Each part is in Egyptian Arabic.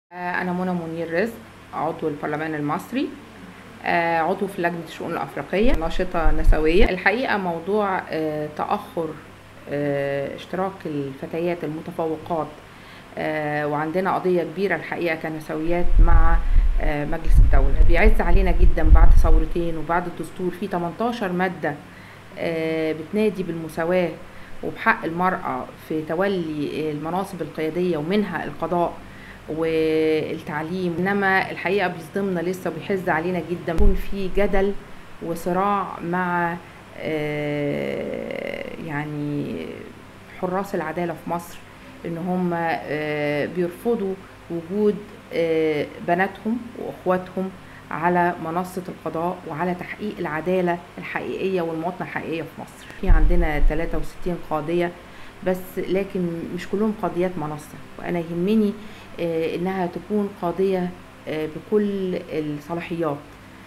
أنا منى منير رزق عضو البرلمان المصري آه، عضو في لجنة الشؤون الأفريقية ناشطة نسوية الحقيقة موضوع آه، تأخر آه، اشتراك الفتيات المتفوقات آه، وعندنا قضية كبيرة الحقيقة كنسويات مع آه، مجلس الدولة بيعز علينا جدا بعد ثورتين وبعد الدستور في 18 مادة آه، بتنادي بالمساواة وبحق المرأة في تولي المناصب القيادية ومنها القضاء والتعليم انما الحقيقه بيصدمنا لسه وبيحز علينا جدا يكون في جدل وصراع مع آه، يعني حراس العداله في مصر ان هم آه، بيرفضوا وجود آه، بناتهم واخواتهم على منصة القضاء وعلى تحقيق العدالة الحقيقية والمواطنة الحقيقية في مصر في عندنا 63 قاضية بس لكن مش كلهم قاضيات منصة وأنا يهمني آه، إنها تكون قاضية آه، بكل الصلاحيات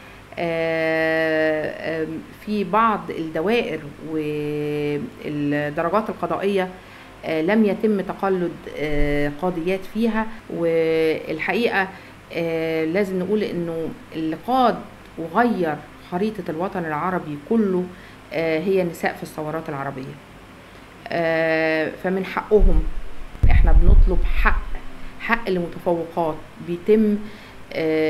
آه، آم، في بعض الدوائر والدرجات القضائية آه، لم يتم تقلد آه، قاضيات فيها والحقيقة آه، لازم نقول انه اللي قاد وغير خريطة الوطن العربي كله آه، هي النساء في الثورات العربية آه، فمن حقهم احنا بنطلب حق حق لمتفوقات بيتم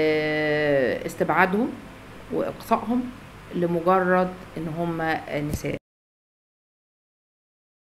آه، استبعادهم واقصائهم لمجرد ان هم نساء